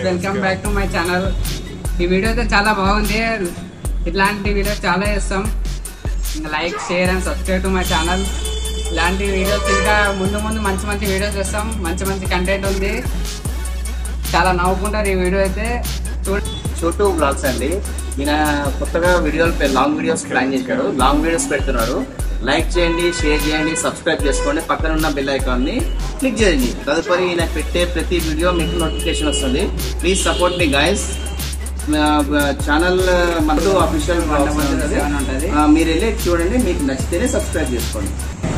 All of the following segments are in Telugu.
Welcome back to my channel ఈ వీడియో అయితే చాలా బాగుంది ఇట్లాంటి వీడియోస్ చాలా చేస్తాం like share and subscribe to my channel ఇలాంటి వీడియోస్ ఇంకా ముందు ముందు మంచి మంచి వీడియోస్ చేస్తాం మంచి మంచి కంటెంట్ ఉంది చాలా నవ్వుకుంటారు ఈ వీడియో అయితే చూడ చోటు బ్లాగ్స్ అండి ఈయన కొత్తగా వీడియోలు పె- లాంగ్ వీడియోస్ ప్లాన్ చేశాడు లాంగ్ వీడియోస్ పెడుతున్నాడు లైక్ చేయండి షేర్ చేయండి సబ్స్క్రైబ్ చేసుకోండి పక్కన ఉన్న బెల్ ఐకాన్ ని క్లిక్ చేయండి తదుపరి ఈయన పెట్టే ప్రతి వీడియో మీకు నోటిఫికేషన్ వస్తుంది ప్లీజ్ సపోర్ట్ మీ గైస్ ఛానల్ మనకు అఫీషియల్ ఉంటుంది మీరు వెళ్ళి చూడండి మీకు నచ్చితేనే సబ్స్క్రైబ్ చేసుకోండి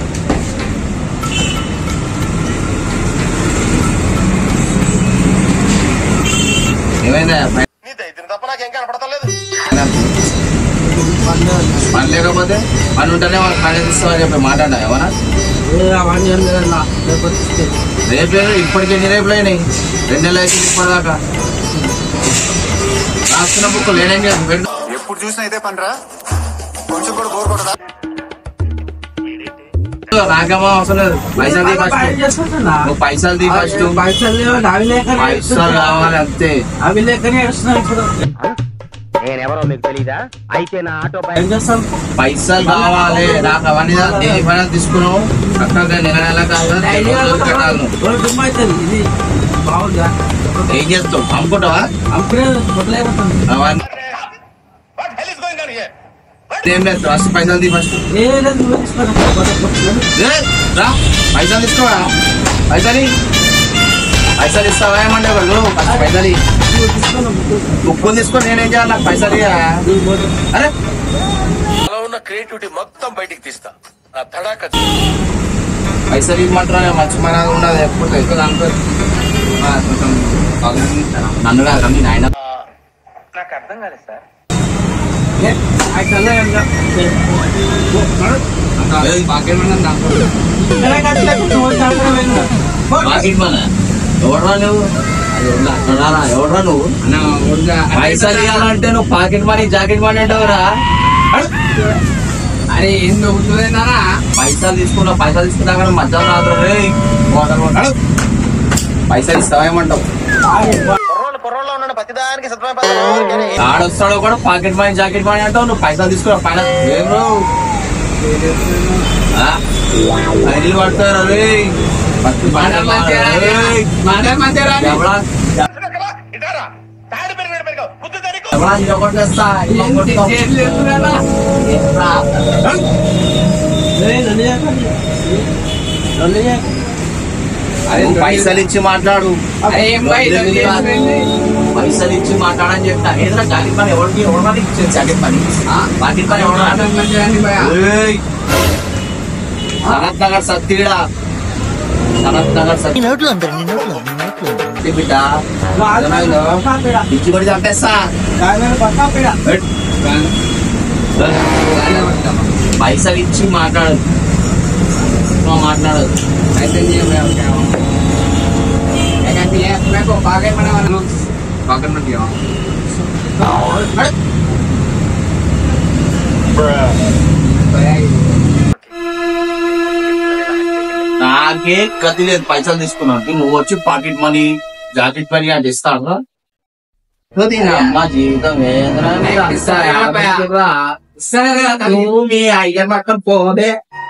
ఏమైందా నీ దైత్యం తప్ప నాకేం కనపడతలేదు పని లేకపోతే పని ఉంటేనే వాళ్ళకి పని తీస్తామని చెప్పి మాట్లాడా ఏమన్నా రేపే ఇప్పటికి ఎన్ని రేపులు అయినాయి రెండు నెలలు అయితే ఇప్పటిదాకా రాస్తున్న బుక్ లేనేం చేసి పెట్టు ఎప్పుడు చూసినా ఇదే పనిరా కొంచెం కూడా బోర్ కొట్టదా నాకేమో అవసరం లేదు పైసలు తీ ఫస్ట్ నువ్వు పైసలు తీ ఫస్ట్ పైసలు కావాలి అంతే అవి లేకనే ఏడుస్తున్నావు ఇప్పుడు నేనెవరో మీకు తెలీదా అయితే నా ఆటో ఏం చేస్తాం పైసలు కావాలి నాకు అవన్నీ దేని పైన తీసుకున్నావు చక్కగా నెల నెల కావాలి డైలీ కట్టాలి రెండు దుమ్ము అవుతుంది ఇది బాగుందా ఏం చేస్తావు అమ్ముకుంటావా అప్పుడే కొట్టలేకపోతుంది అవన్నీ what hell is going on here ఏం లేదు ఫస్ట్ పైసలు తీ ఫస్ట్ ఏ లేదు నువ్వు తీసుకోరా. ఏ, రా పైసలు తీసుకోవా పైసలు ఇ. పైసలు ఇస్తావా ఏమంటే వాళ్ళు ఫస్ట్ పైసలు ఇ. నువ్వు తీసుకోను, నువ్వు బుక్కులు తీసుకొని నేనేం చేయాలి నాకు పైసలు ఇయ్య. నువ్వు పోదు. అరే అలా ఉన్న క్రియేటివిటీ మొత్తం బయటికి తీస్తా నా తడాక పైసలు ఇవ్వమంటారా మంచి మన ఉండదు ఎప్పుడు ఎక్కువ దాంట్లో ఆ, కొంచెం ఆలోచించారా? నన్ను కాదు కానీ నాయన ఏ, ఆ కళ్ళ ఏం కాదు. ఏ, నడు. పాకెట్ మనీ దాంట్లో ఇక్కడ కట్టలేక నువ్వు వచ్చి అక్కడ వెళ్ళినా. పో. పాకెట్ మనీ ఎవడరా నువ్వు అక్కడారా ఎవడరా నువ్వు పైసలు ఇవ్వాలంటే నువ్వు పాకెట్ మనీ జాకెట్ మనీ అంటావురా అరే ఏం నవ్వుతుందా పైసలు తీసుకున్నా పైసలు తీసుకున్నా కానీ మధ్యాహ్నం రాత్రి రేయ్, వాటర్ వాటర్. పైసలు ఇస్తావా ఏమంటావు కుర్రోళ్ళు కుర్రోళ్ళు ఉన్న ప్రతిదానికి సత్యమైన ఆడొస్తాడు కూడా పాకెట్ మనీ జాకెట్ మనీ అంటావు నువ్వు పైసలు తీసుకురా పైన ఏం రావు? ఆ? పైసలు పడతారు రే మాటలు మంచిగా రాని. మాటలు మంచిగా రాని. ఇటారా తాడు పెరిగిన పెరిగా బుద్ధి తరికు ఏంటి చేతులు ఎత్తుకున్నారా? ఏ, నన్ను చేయకండి. నన్ను చేయకండి. పైసలు ఇచ్చి మాట్లాడు అరే ఏం బై ఇది చేస్తుంది? పైసలు ఇచ్చి మాట్లాడని చెప్తా ఏదైనా జాకెట్ పని ఎవరికి ఎవరికి ఇచ్చేది జాకెట్ పని పాకెట్ పని ఎవరు మాటలు మంచిగా రాని భయ్యా. ఏయ్! సనత్ నగర్ సత్తిడా సనత్ నగర్ సత్తి బిడ్డ అర్థమైందో? పక్కా పీడ. ఇచ్చి కూడా చంపేస్తా దాని మీద పక్కా పీడ. ఏయ్! బాగానే పడతామా? పైసలు ఇచ్చి మాట్లాడు నువ్వు మాట్లాడదు అయితే नहीं मैं क्या हूँ क्या कहती है मैं को पागल बना वाला पागल मत दिया నాకే గతి లేదు పైసలు తీసుకున్నాను నువ్వు వచ్చి పాకెట్ మనీ జాకెట్ మనీ అంటే ఇస్తాను అమ్మ జీవితం ఏదైనా మీరు అంతా ఇస్తారా? యాభైకి రా. सर నువ్వు మీ అయ్య పక్కన పోదే